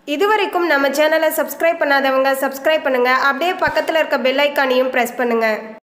இதுவரைக்கும் நம்ம சேனலை சப்ஸ்கிரைப் பண்ணாதவங்க சப்ஸ்கிரைப் பண்ணுங்க அப்படியே பக்கத்தில் இருக்க பெல் ஐக்கானையும் ப்ரெஸ் பண்ணுங்க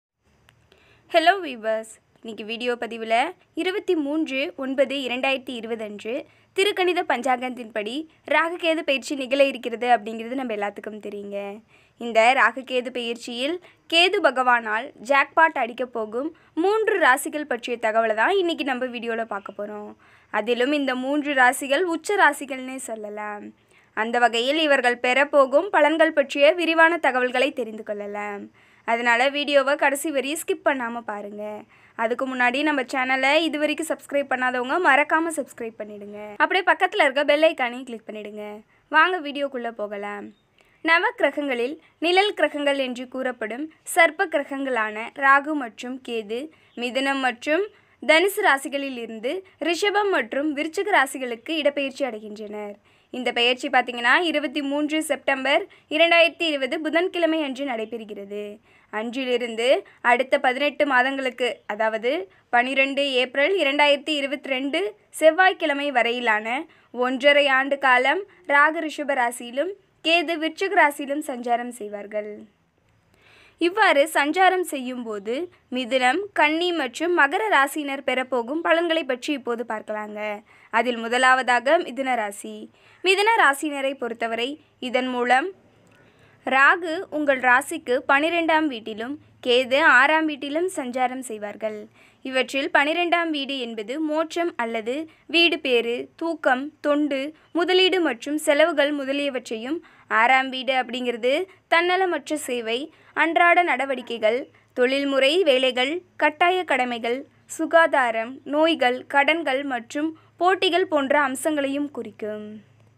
ஹலோ வீவர்ஸ் இன்னைக்கு வீடியோ பதிவில் இருபத்தி மூன்று ஒன்பது இரண்டாயிரத்தி இருபது அன்று திருக்கணித பஞ்சாங்கத்தின்படி ராகுகேது பயிற்சி நிகழ இருக்கிறது அப்படிங்கிறது நம்ம எல்லாத்துக்கும் தெரியுங்க இந்த ராகுகேது பயிற்சியில் கேது பகவானால் ஜாக்பாட் அடிக்கப் போகும் மூன்று ராசிகள் பற்றிய தகவலை தான் இன்றைக்கி நம்ம வீடியோவில் பார்க்க போகிறோம் அதிலும் இந்த மூன்று ராசிகள் உச்ச ராசிகள்னே சொல்லலாம் அந்த வகையில் இவர்கள் பெறப்போகும் பலன்கள் பற்றிய விரிவான தகவல்களை தெரிந்து கொள்ளலாம் அதனால் வீடியோவை கடைசி வரையும் ஸ்கிப் பண்ணாமல் பாருங்கள் அதுக்கு முன்னாடி நம்ம சேனலை இது வரைக்கும் சப்ஸ்கிரைப் பண்ணாதவங்க மறக்காமல் சப்ஸ்கிரைப் பண்ணிடுங்க அப்படியே பக்கத்தில் இருக்க பெல் ஐக்கானையும் கிளிக் பண்ணிடுங்க வாங்க வீடியோக்குள்ளே போகலாம் நவ கிரகங்களில் நிழல் கிரகங்கள் என்று கூறப்படும் சர்ப்ப கிரகங்களான ராகு மற்றும் கேது மிதுனம் மற்றும் தனுசு ராசிகளில் இருந்து ரிஷபம் மற்றும் விருச்சிக ராசிகளுக்கு இடப்பெயர்ச்சி அடைகின்றனர் இந்த பெயர்ச்சி பார்த்தீங்கன்னா இருபத்தி மூன்று செப்டம்பர் இரண்டாயிரத்தி இருபது புதன்கிழமை அன்று நடைபெறுகிறது அன்றிலிருந்து அடுத்த பதினெட்டு மாதங்களுக்கு அதாவது பனிரெண்டு ஏப்ரல் இரண்டாயிரத்தி இருபத்தி ரெண்டு செவ்வாய்க்கிழமை வரையிலான ஒன்றரை ஆண்டு காலம் ராகு ரிஷப ராசியிலும் கேது விருச்சிக ராசியிலும் சஞ்சாரம் செய்வார்கள் இவ்வாறு சஞ்சாரம் செய்யும்போது மிதுனம் கன்னி மற்றும் மகர ராசியினர் பெறப்போகும் பலன்களை பற்றி இப்போது பார்க்கலாங்க அதில் முதலாவதாக மிதுன ராசி மிதுன ராசியினரை பொறுத்தவரை இதன் மூலம் ராகு உங்கள் ராசிக்கு பனிரெண்டாம் வீட்டிலும் கேது ஆறாம் வீட்டிலும் சஞ்சாரம் செய்வார்கள் இவற்றில் பனிரெண்டாம் வீடு என்பது மோட்சம் அல்லது வீடு பேறு தூக்கம் தொண்டு முதலீடு மற்றும் செலவுகள் முதலியவற்றையும் ஆறாம் வீடு அப்படிங்கிறது தன்னலமற்ற சேவை அன்றாட நடவடிக்கைகள் தொழில்முறை வேலைகள் கட்டாய கடமைகள் சுகாதாரம் நோய்கள் கடன்கள் மற்றும் போட்டிகள் போன்ற அம்சங்களையும் குறிக்கும்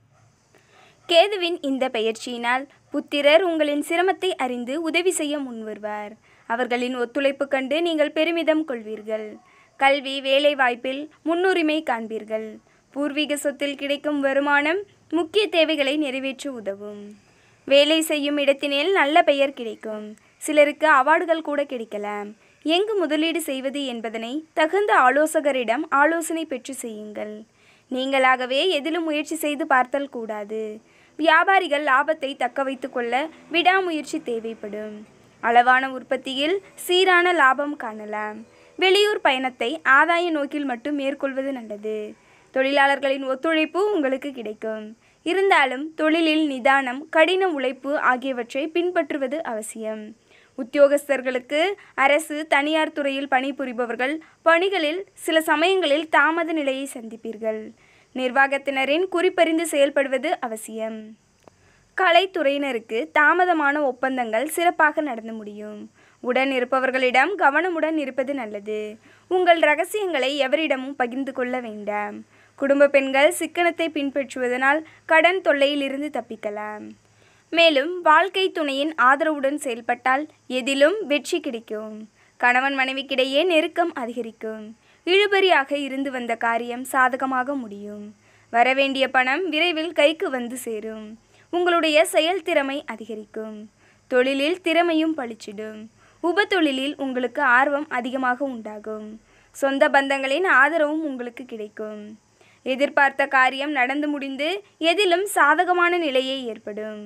கேதுவின் இந்த பெயர்ச்சியினால் புத்திரர் உங்களின் சிரமத்தை அறிந்து உதவி செய்ய முன்வருவார் அவர்களின் ஒத்துழைப்பு கண்டு நீங்கள் பெருமிதம் கொள்வீர்கள் கல்வி வேலை வாய்ப்பில் முன்னுரிமை காண்பீர்கள் பூர்வீக சொத்தில் கிடைக்கும் வருமானம் முக்கிய தேவைகளை நிறைவேற்ற உதவும் வேலை செய்யும் இடத்தினில் நல்ல பெயர் கிடைக்கும் சிலருக்கு அவார்டுகள் கூட கிடைக்கலாம் எங்கு முதலீடு செய்வது என்பதனை தகுந்த ஆலோசகரிடம் ஆலோசனை பெற்று செய்யுங்கள் நீங்களாகவே எதிலும் முயற்சி செய்து பார்த்தல் கூடாது வியாபாரிகள் லாபத்தை தக்க வைத்து கொள்ள விடாமுயற்சி தேவைப்படும் அளவான உற்பத்தியில் சீரான லாபம் காணலாம் வெளியூர் பயணத்தை ஆதாய நோக்கில் மட்டும் மேற்கொள்வது நல்லது தொழிலாளர்களின் ஒத்துழைப்பு உங்களுக்கு கிடைக்கும் இருந்தாலும் தொழிலில் நிதானம் கடின உழைப்பு ஆகியவற்றை பின்பற்றுவது அவசியம் உத்தியோகஸ்தர்களுக்கு அரசு தனியார் துறையில் பணிபுரிபவர்கள் பணிகளில் சில சமயங்களில் தாமத நிலையை சந்திப்பீர்கள் நிர்வாகத்தினரின் குறிப்பறிந்து செயல்படுவது அவசியம் கலைத்துறையினருக்கு தாமதமான ஒப்பந்தங்கள் சிறப்பாக நடந்து முடியும் உடன் இருப்பவர்களிடம் கவனமுடன் இருப்பது நல்லது உங்கள் ரகசியங்களை எவரிடமும் பகிர்ந்து கொள்ள வேண்டாம் குடும்ப பெண்கள் சிக்கனத்தை பின்பற்றுவதனால் கடன் தொல்லையிலிருந்து தப்பிக்கலாம் மேலும் வாழ்க்கை துணையின் ஆதரவுடன் செயல்பட்டால் எதிலும் வெற்றி கிடைக்கும் கணவன் மனைவிக்கிடையே நெருக்கம் அதிகரிக்கும் இழுபறியாக இருந்து வந்த காரியம் சாதகமாக முடியும் வரவேண்டிய பணம் விரைவில் கைக்கு வந்து சேரும் உங்களுடைய செயல்திறமை அதிகரிக்கும் தொழிலில் திறமையும் பளிச்சிடும் உப தொழிலில் உங்களுக்கு ஆர்வம் அதிகமாக உண்டாகும் சொந்த பந்தங்களின் ஆதரவும் உங்களுக்கு கிடைக்கும் எதிர்பார்த்த காரியம் நடந்து முடிந்து எதிலும் சாதகமான நிலையே ஏற்படும்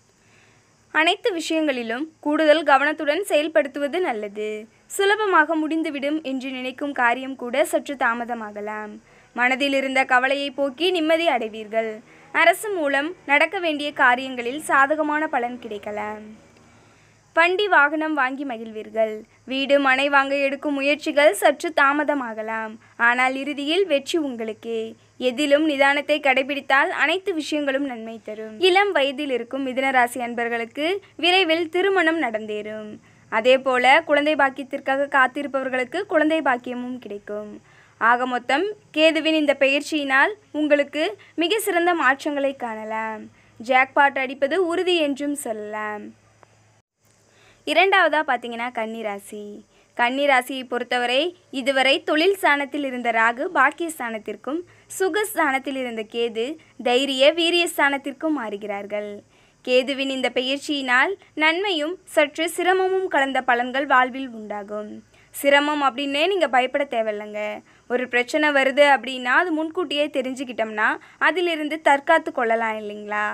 அனைத்து விஷயங்களிலும் கூடுதல் கவனத்துடன் செயல்படுத்துவது நல்லது சுலபமாக முடிந்துவிடும் என்று நினைக்கும் காரியம் கூட சற்று தாமதமாகலாம் மனதில் இருந்த கவலையை போக்கி நிம்மதி அடைவீர்கள் அரசு மூலம் நடக்க வேண்டிய காரியங்களில் சாதகமான பலன் கிடைக்கலாம் வண்டி வாகனம் வாங்கி மகிழ்வீர்கள் வீடு மனை வாங்க எடுக்கும் முயற்சிகள் சற்று தாமதமாகலாம் ஆனால் இறுதியில் வெற்றி உங்களுக்கே எதிலும் நிதானத்தை கடைபிடித்தால் அனைத்து விஷயங்களும் நன்மை தரும் இளம் வயதில் இருக்கும் மிதுனராசி அன்பர்களுக்கு விரைவில் திருமணம் நடந்தேறும் அதே போல குழந்தை பாக்கியத்திற்காக காத்திருப்பவர்களுக்கு குழந்தை பாக்கியமும் கிடைக்கும் ஆக மொத்தம் கேதுவின் இந்த பயிற்சியினால் உங்களுக்கு மிக சிறந்த மாற்றங்களை காணலாம் ஜாக்பாட் அடிப்பது உறுதி என்றும் சொல்லலாம் இரண்டாவதாக பார்த்தீங்கன்னா கன்னிராசி கன்னிராசியை பொறுத்தவரை இதுவரை தொழில் ஸ்தானத்தில் இருந்த ராகு பாக்கிய ஸ்தானத்திற்கும் சுக ஸ்தானத்தில் இருந்த கேது தைரிய வீரிய ஸ்தானத்திற்கும் மாறுகிறார்கள் கேதுவின் இந்த பயிற்சியினால் நன்மையும் சற்று சிரமமும் கலந்த பலன்கள் வாழ்வில் உண்டாகும் சிரமம் அப்படின்னே நீங்கள் பயப்பட தேவையில்லைங்க ஒரு பிரச்சனை வருது அப்படின்னா அது முன்கூட்டியே தெரிஞ்சுக்கிட்டோம்னா அதிலிருந்து தற்காத்து கொள்ளலாம் இல்லைங்களா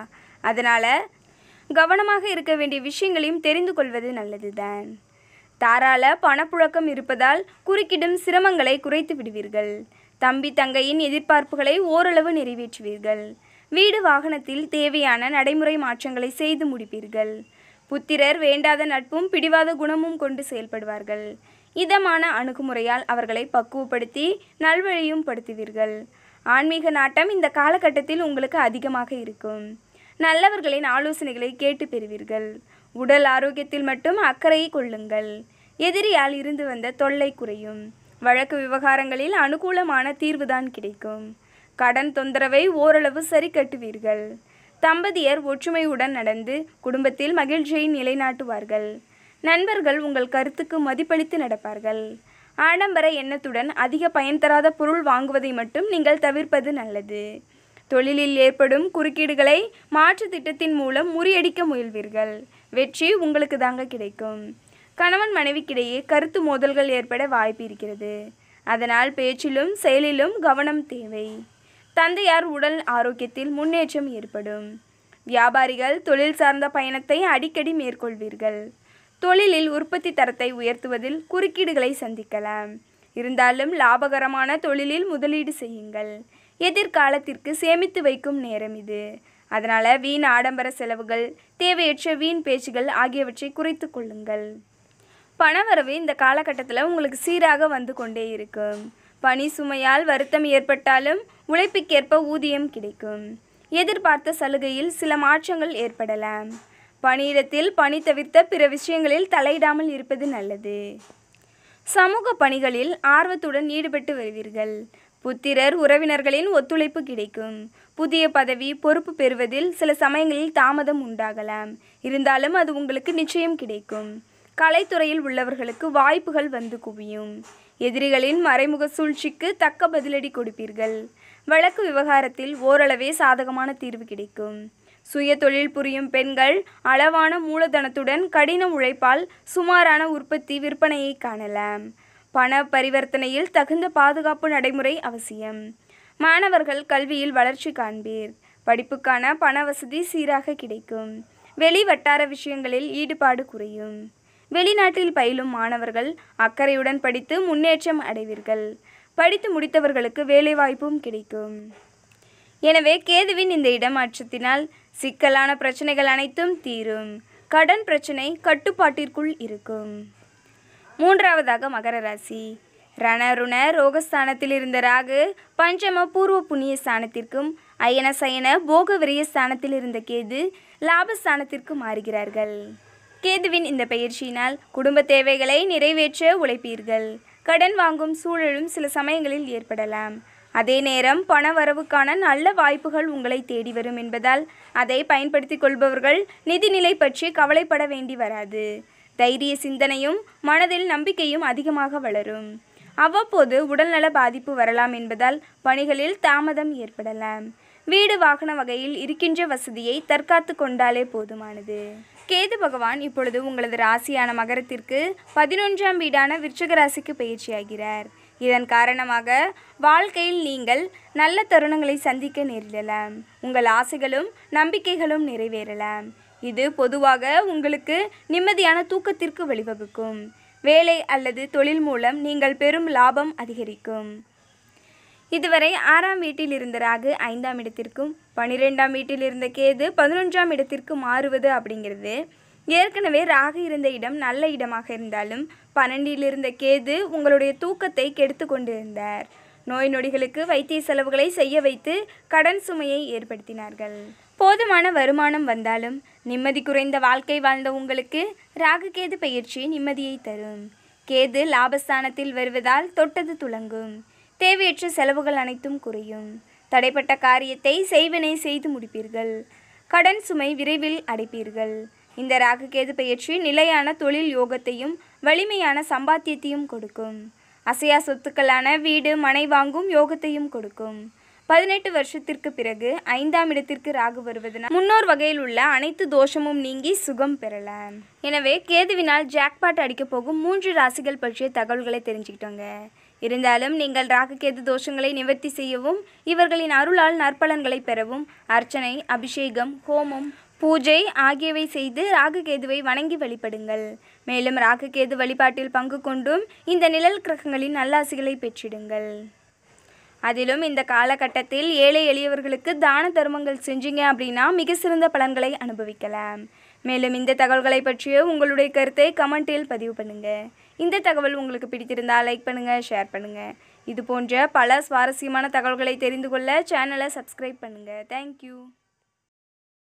அதனால் கவனமாக இருக்க வேண்டிய விஷயங்களையும் தெரிந்து கொள்வது நல்லதுதான் தாராள பணப்புழக்கம் இருப்பதால் குறுக்கிடும் சிரமங்களை குறைத்து விடுவீர்கள் தம்பி தங்கையின் எதிர்பார்ப்புகளை ஓரளவு நிறைவேற்றுவீர்கள் வீடு வாகனத்தில் தேவையான நடைமுறை மாற்றங்களை செய்து முடிப்பீர்கள் புத்திரர் வேண்டாத நட்பும் பிடிவாத குணமும் கொண்டு செயல்படுவார்கள் இதமான அணுகுமுறையால் அவர்களை பக்குவப்படுத்தி நல்வழியும் படுத்துவீர்கள் ஆன்மீக நாட்டம் இந்த காலகட்டத்தில் உங்களுக்கு அதிகமாக இருக்கும் நல்லவர்களின் ஆலோசனைகளை கேட்டு பெறுவீர்கள் உடல் ஆரோக்கியத்தில் மட்டும் அக்கறை கொள்ளுங்கள் எதிரியால் இருந்து வந்த தொல்லை குறையும் வழக்கு விவகாரங்களில் அனுகூலமான தீர்வுதான் கிடைக்கும் கடன் தொந்தரவை ஓரளவு சரி கட்டுவீர்கள் தம்பதியர் ஒற்றுமையுடன் நடந்து குடும்பத்தில் மகிழ்ச்சியை நிலைநாட்டுவார்கள் நண்பர்கள் உங்கள் கருத்துக்கு மதிப்பளித்து நடப்பார்கள் ஆடம்பர எண்ணத்துடன் அதிக பயன் தராத பொருள் வாங்குவதை மட்டும் நீங்கள் தவிர்ப்பது நல்லது தொழிலில் ஏற்படும் குறுக்கீடுகளை மாற்று திட்டத்தின் மூலம் முறியடிக்க முயல்வீர்கள் வெற்றி உங்களுக்கு தாங்க கிடைக்கும் கணவன் மனைவிக்கிடையே கருத்து மோதல்கள் ஏற்பட வாய்ப்பு இருக்கிறது அதனால் பேச்சிலும் செயலிலும் கவனம் தேவை தந்தையார் உடல் ஆரோக்கியத்தில் முன்னேற்றம் ஏற்படும் வியாபாரிகள் தொழில் சார்ந்த பயணத்தை அடிக்கடி மேற்கொள்வீர்கள் தொழிலில் உற்பத்தி தரத்தை உயர்த்துவதில் குறுக்கீடுகளை சந்திக்கலாம் இருந்தாலும் லாபகரமான தொழிலில் முதலீடு செய்யுங்கள் எதிர்காலத்திற்கு சேமித்து வைக்கும் நேரம் இது அதனால் வீண் ஆடம்பர செலவுகள் தேவையற்ற வீண் பேச்சுகள் ஆகியவற்றை குறைத்து கொள்ளுங்கள் பணவரவு இந்த காலகட்டத்தில் உங்களுக்கு சீராக வந்து கொண்டே இருக்கும் பணி சுமையால் வருத்தம் ஏற்பட்டாலும் உழைப்புக்கேற்ப ஊதியம் கிடைக்கும் எதிர்பார்த்த சலுகையில் சில மாற்றங்கள் ஏற்படலாம் பணியிடத்தில் பணி தவிர்த்த பிற விஷயங்களில் தலையிடாமல் இருப்பது நல்லது சமூக பணிகளில் ஆர்வத்துடன் ஈடுபட்டு வருவீர்கள் புத்திரர் உறவினர்களின் ஒத்துழைப்பு கிடைக்கும் புதிய பதவி பொறுப்பு பெறுவதில் சில சமயங்களில் தாமதம் உண்டாகலாம் இருந்தாலும் அது உங்களுக்கு நிச்சயம் கிடைக்கும் கலைத்துறையில் உள்ளவர்களுக்கு வாய்ப்புகள் வந்து குவியும் எதிரிகளின் மறைமுக சூழ்ச்சிக்கு தக்க பதிலடி கொடுப்பீர்கள் வழக்கு விவகாரத்தில் ஓரளவே சாதகமான தீர்வு கிடைக்கும் சுய தொழில் புரியும் பெண்கள் அளவான மூலதனத்துடன் கடின உழைப்பால் சுமாரான உற்பத்தி விற்பனையை காணலாம் பண பரிவர்த்தனையில் தகுந்த பாதுகாப்பு நடைமுறை அவசியம் மாணவர்கள் கல்வியில் வளர்ச்சி காண்பீர் படிப்புக்கான பண வசதி சீராக கிடைக்கும் வெளி வட்டார விஷயங்களில் ஈடுபாடு குறையும் வெளிநாட்டில் பயிலும் மாணவர்கள் அக்கறையுடன் படித்து முன்னேற்றம் அடைவீர்கள் படித்து முடித்தவர்களுக்கு வேலைவாய்ப்பும் கிடைக்கும் எனவே கேதுவின் இந்த இடமாற்றத்தினால் சிக்கலான பிரச்சனைகள் அனைத்தும் தீரும் கடன் பிரச்சனை கட்டுப்பாட்டிற்குள் இருக்கும் மூன்றாவதாக மகர ராசி ரணருண ரோகஸ்தானத்தில் இருந்த ராகு பஞ்சம பூர்வ புண்ணிய ஸ்தானத்திற்கும் அயன சயன போக விரய ஸ்தானத்தில் இருந்த கேது லாபஸ்தானத்திற்கு மாறுகிறார்கள் கேதுவின் இந்த பயிற்சியினால் குடும்ப தேவைகளை நிறைவேற்ற உழைப்பீர்கள் கடன் வாங்கும் சூழலும் சில சமயங்களில் ஏற்படலாம் அதே நேரம் பண வரவுக்கான நல்ல வாய்ப்புகள் உங்களை தேடி வரும் என்பதால் அதை பயன்படுத்திக் கொள்பவர்கள் நிதிநிலை பற்றி கவலைப்பட வேண்டி வராது தைரிய சிந்தனையும் மனதில் நம்பிக்கையும் அதிகமாக வளரும் அவ்வப்போது உடல்நல பாதிப்பு வரலாம் என்பதால் பணிகளில் தாமதம் ஏற்படலாம் வீடு வாகன வகையில் இருக்கின்ற வசதியை தற்காத்து கொண்டாலே போதுமானது கேது பகவான் இப்பொழுது உங்களது ராசியான மகரத்திற்கு பதினொன்றாம் வீடான விருச்சிக ராசிக்கு பயிற்சியாகிறார் இதன் காரணமாக வாழ்க்கையில் நீங்கள் நல்ல தருணங்களை சந்திக்க நேரிடலாம் உங்கள் ஆசைகளும் நம்பிக்கைகளும் நிறைவேறலாம் இது பொதுவாக உங்களுக்கு நிம்மதியான தூக்கத்திற்கு வழிவகுக்கும் வேலை அல்லது தொழில் மூலம் நீங்கள் பெறும் லாபம் அதிகரிக்கும் இதுவரை ஆறாம் வீட்டில் இருந்த ராகு ஐந்தாம் இடத்திற்கும் பன்னிரெண்டாம் வீட்டில் இருந்த கேது பதினொன்றாம் இடத்திற்கு மாறுவது அப்படிங்கிறது ஏற்கனவே ராகு இருந்த இடம் நல்ல இடமாக இருந்தாலும் பன்னெண்டில் இருந்த கேது உங்களுடைய தூக்கத்தை கெடுத்து கொண்டிருந்தார் நோய் நொடிகளுக்கு வைத்திய செலவுகளை செய்ய வைத்து கடன் சுமையை ஏற்படுத்தினார்கள் போதுமான வருமானம் வந்தாலும் நிம்மதி குறைந்த வாழ்க்கை வாழ்ந்த உங்களுக்கு ராகு கேது பயிற்சி நிம்மதியை தரும் கேது லாபஸ்தானத்தில் வருவதால் தொட்டது துலங்கும் தேவையற்ற செலவுகள் அனைத்தும் குறையும் தடைப்பட்ட காரியத்தை செய்வினை செய்து முடிப்பீர்கள் கடன் சுமை விரைவில் அடைப்பீர்கள் இந்த ராகுகேது பயிற்சி நிலையான தொழில் யோகத்தையும் வலிமையான சம்பாத்தியத்தையும் கொடுக்கும் அசையா சொத்துக்களான வீடு மனை வாங்கும் யோகத்தையும் கொடுக்கும் பதினெட்டு வருஷத்திற்கு பிறகு ஐந்தாம் இடத்திற்கு ராகு வருவதனால் முன்னோர் வகையில் உள்ள அனைத்து தோஷமும் நீங்கி சுகம் பெறலாம் எனவே கேதுவினால் ஜாக்பாட் அடிக்கப் போகும் மூன்று ராசிகள் பற்றிய தகவல்களை தெரிஞ்சுக்கிட்டோங்க இருந்தாலும் நீங்கள் ராககேது தோஷங்களை நிவர்த்தி செய்யவும் இவர்களின் அருளால் நற்பலன்களை பெறவும் அர்ச்சனை அபிஷேகம் ஹோமம் பூஜை ஆகியவை செய்து ராககேதுவை வணங்கி வழிபடுங்கள் மேலும் ராககேது வழிபாட்டில் பங்கு கொண்டும் இந்த நிழல் கிரகங்களின் நல்லாசிகளை பெற்றிடுங்கள் அதிலும் இந்த காலகட்டத்தில் ஏழை எளியவர்களுக்கு தான தர்மங்கள் செஞ்சீங்க அப்படின்னா மிக சிறந்த பலன்களை அனுபவிக்கலாம் மேலும் இந்த தகவல்களை பற்றிய உங்களுடைய கருத்தை கமெண்டில் பதிவு பண்ணுங்க இந்த தகவல் உங்களுக்கு பிடித்திருந்தால் லைக் பண்ணுங்க ஷேர் பண்ணுங்க இது போன்ற பல சுவாரஸ்யமான தகவல்களை தெரிந்து கொள்ள சேனலை சப்ஸ்கிரைப் பண்ணுங்க தேங்க்யூ